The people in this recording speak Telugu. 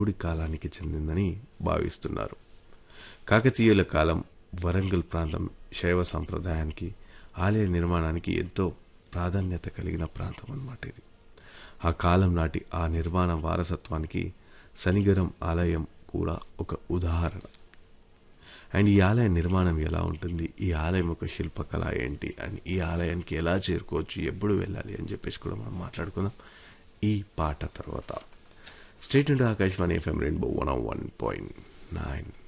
గుడి కాలానికి చెందిందని భావిస్తున్నారు కాకతీయుల కాలం వరంగల్ ప్రాంతం శైవ సంప్రదాయానికి ఆలయ నిర్మాణానికి ఎంతో ప్రాధాన్యత కలిగిన ప్రాంతం అన్నమాట ఇది ఆ కాలం నాటి ఆ నిర్మాణ వారసత్వానికి శనిగరం ఆలయం కూడా ఒక ఉదాహరణ అండ్ ఈ ఆలయ నిర్మాణం ఎలా ఉంటుంది ఈ ఆలయం ఒక శిల్పకళ ఏంటి అండ్ ఈ ఆలయానికి ఎలా చేరుకోవచ్చు ఎప్పుడు వెళ్ళాలి అని చెప్పేసి కూడా మనం మాట్లాడుకుందాం ఈ పాట తర్వాత స్టేట్ నుండి Akashvani FM rainbow one one point nine